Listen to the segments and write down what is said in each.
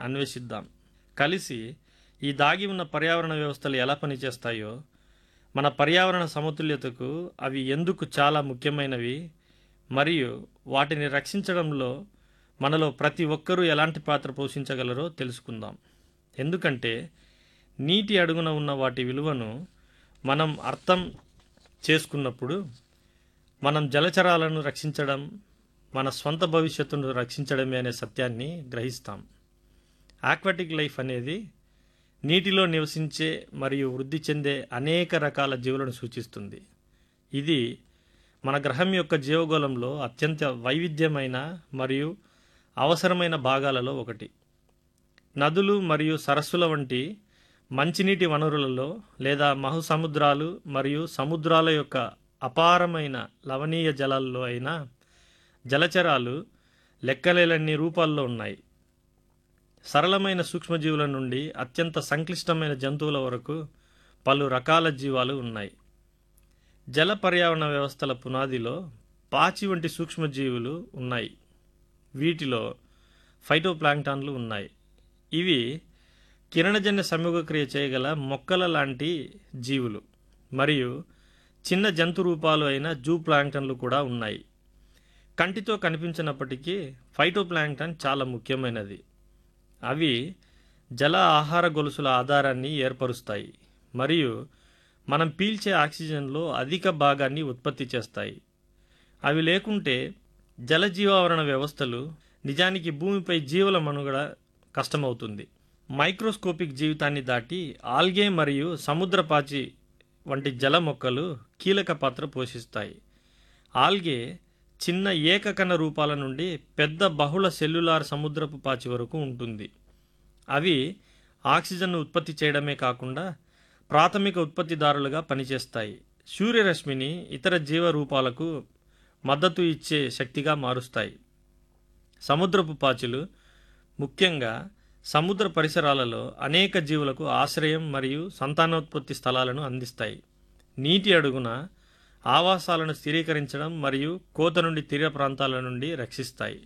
అన్వేషిద్దాం కలిసి ఈ దాగి ఉన్న పర్యావరణ వ్యవస్థలు ఎలా పనిచేస్తాయో మన పర్యావరణ సమతుల్యతకు అవి ఎందుకు చాలా ముఖ్యమైనవి మరియు వాటిని రక్షించడంలో మనలో ప్రతి ఒక్కరూ ఎలాంటి పాత్ర పోషించగలరో తెలుసుకుందాం ఎందుకంటే నీటి అడుగున ఉన్న వాటి విలువను మనం అర్థం చేసుకున్నప్పుడు మనం జలచరాలను రక్షించడం మన స్వంత భవిష్యత్తును రక్షించడమే అనే సత్యాన్ని గ్రహిస్తాం ఆక్వాటిక్ లైఫ్ అనేది నీటిలో నివసించే మరియు వృద్ధి చెందే అనేక రకాల జీవులను సూచిస్తుంది ఇది మన గ్రహం యొక్క జీవగోళంలో అత్యంత వైవిధ్యమైన మరియు అవసరమైన భాగాలలో ఒకటి నదులు మరియు సరస్సుల వంటి మంచినీటి వనరులలో లేదా మహుసముద్రాలు మరియు సముద్రాల యొక్క అపారమైన లవణీయ జలాల్లో అయినా జలచరాలు లెక్కలేలన్ని రూపాల్లో ఉన్నాయి సరళమైన సూక్ష్మజీవుల నుండి అత్యంత సంక్లిష్టమైన జంతువుల వరకు పలు రకాల జీవాలు ఉన్నాయి జల పర్యావరణ వ్యవస్థల పునాదిలో పాచి వంటి సూక్ష్మజీవులు ఉన్నాయి వీటిలో ఫైటోప్లాంక్టాన్లు ఉన్నాయి ఇవి కిరణజన్య సంయోగక్రియ చేయగల మొక్కల లాంటి జీవులు మరియు చిన్న జంతు రూపాలు అయిన జూ ప్లాంక్టన్లు కూడా ఉన్నాయి కంటితో కనిపించినప్పటికీ ఫైటోప్లాంక్టన్ చాలా ముఖ్యమైనది అవి జల ఆహార గొలుసుల ఆధారాన్ని ఏర్పరుస్తాయి మరియు మనం పీల్చే ఆక్సిజన్లో అధిక భాగాన్ని ఉత్పత్తి చేస్తాయి అవి లేకుంటే జలజీవావరణ వ్యవస్థలు నిజానికి భూమిపై జీవుల మనుగడ కష్టమవుతుంది మైక్రోస్కోపిక్ జీవితాన్ని దాటి ఆల్గే మరియు సముద్రపాచి వంటి జల మొక్కలు కీలక పాత్ర పోషిస్తాయి ఆల్గే చిన్న ఏకకణ రూపాల నుండి పెద్ద బహుళ సెల్యులార్ సముద్రపు పాచి వరకు ఉంటుంది అవి ఆక్సిజన్ను ఉత్పత్తి చేయడమే కాకుండా ప్రాథమిక ఉత్పత్తిదారులుగా పనిచేస్తాయి సూర్యరశ్మిని ఇతర జీవ రూపాలకు మద్దతు ఇచ్చే శక్తిగా మారుస్తాయి సముద్రపు పాచులు ముఖ్యంగా సముద్ర పరిసరాలలో అనేక జీవులకు ఆశ్రయం మరియు సంతానోత్పత్తి స్థలాలను అందిస్తాయి నీటి అడుగున ఆవాసాలను స్థిరీకరించడం మరియు కోత నుండి తీర ప్రాంతాల నుండి రక్షిస్తాయి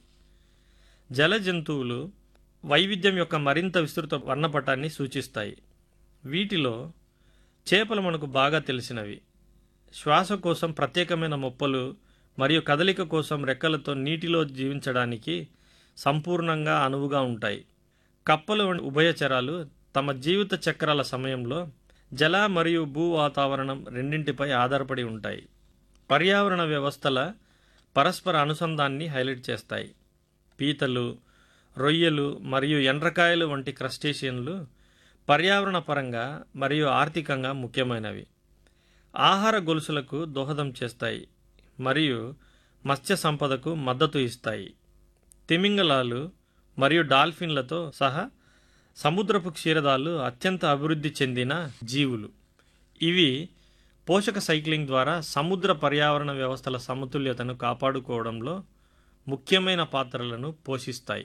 జల జంతువులు వైవిధ్యం యొక్క మరింత విస్తృత వర్ణపటాన్ని సూచిస్తాయి వీటిలో చేపలు మనకు బాగా తెలిసినవి శ్వాస కోసం ప్రత్యేకమైన మొప్పలు మరియు కదలిక కోసం రెక్కలతో నీటిలో జీవించడానికి సంపూర్ణంగా అనువుగా ఉంటాయి కప్పలు వంటి ఉభయచరాలు తమ జీవిత చక్రాల సమయంలో జల మరియు భూ వాతావరణం రెండింటిపై ఆధారపడి ఉంటాయి పర్యావరణ వ్యవస్థల పరస్పర అనుసంధాన్ని హైలైట్ చేస్తాయి పీతలు రొయ్యలు మరియు ఎండ్రకాయలు వంటి క్రస్టేషియన్లు పర్యావరణ పరంగా మరియు ఆర్థికంగా ముఖ్యమైనవి ఆహార గొలుసులకు దోహదం చేస్తాయి మరియు మత్స్య సంపదకు మద్దతు ఇస్తాయి తిమింగలాలు మరియు డాల్ఫిన్లతో సహా సముద్రపు క్షీరదాలు అత్యంత అభివృద్ధి చెందిన జీవులు ఇవి పోషక సైక్లింగ్ ద్వారా సముద్ర పర్యావరణ వ్యవస్థల సమతుల్యతను కాపాడుకోవడంలో ముఖ్యమైన పాత్రలను పోషిస్తాయి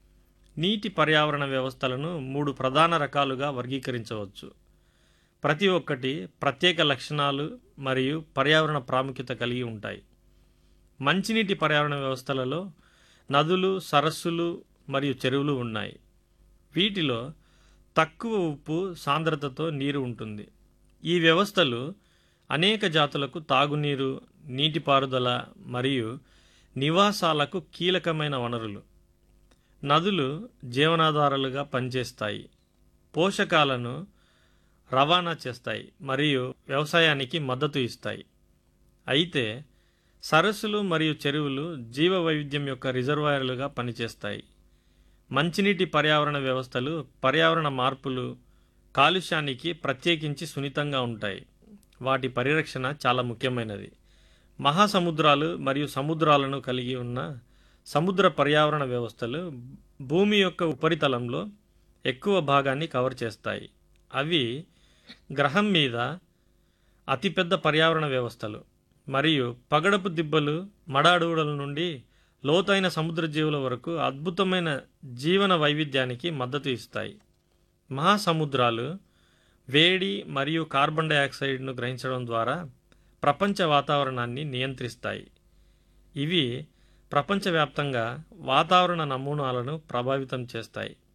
నీటి పర్యావరణ వ్యవస్థలను మూడు ప్రధాన రకాలుగా వర్గీకరించవచ్చు ప్రతి ఒక్కటి ప్రత్యేక లక్షణాలు మరియు పర్యావరణ ప్రాముఖ్యత కలిగి ఉంటాయి మంచినీటి పర్యావరణ వ్యవస్థలలో నదులు సరస్సులు మరియు చెరువులు ఉన్నాయి వీటిలో తక్కువ ఉప్పు సాంద్రతతో నీరు ఉంటుంది ఈ వ్యవస్థలు అనేక జాతులకు తాగునీరు నీటిపారుదల మరియు నివాసాలకు కీలకమైన వనరులు నదులు జీవనాధారాలుగా పనిచేస్తాయి పోషకాలను రవాణా చేస్తాయి మరియు వ్యవసాయానికి మద్దతు ఇస్తాయి అయితే సరస్సులు మరియు చెరువులు జీవ వైవిధ్యం యొక్క రిజర్వాయర్లుగా పనిచేస్తాయి మంచినీటి పర్యావరణ వ్యవస్థలు పర్యావరణ మార్పులు కాలుష్యానికి ప్రత్యేకించి సున్నితంగా ఉంటాయి వాటి పరిరక్షణ చాలా ముఖ్యమైనది మహాసముద్రాలు మరియు సముద్రాలను కలిగి ఉన్న సముద్ర పర్యావరణ వ్యవస్థలు భూమి యొక్క ఉపరితలంలో ఎక్కువ భాగాన్ని కవర్ చేస్తాయి అవి గ్రహం మీద అతిపెద్ద పర్యావరణ వ్యవస్థలు మరియు పగడపు దిబ్బలు మడ అడవుల నుండి లోతైన సముద్ర జీవుల వరకు అద్భుతమైన జీవన వైవిధ్యానికి మద్దతు ఇస్తాయి మహాసముద్రాలు వేడి మరియు కార్బన్ డయాక్సైడ్ను గ్రహించడం ద్వారా ప్రపంచ వాతావరణాన్ని నియంత్రిస్తాయి ఇవి ప్రపంచవ్యాప్తంగా వాతావరణ నమూనాలను ప్రభావితం చేస్తాయి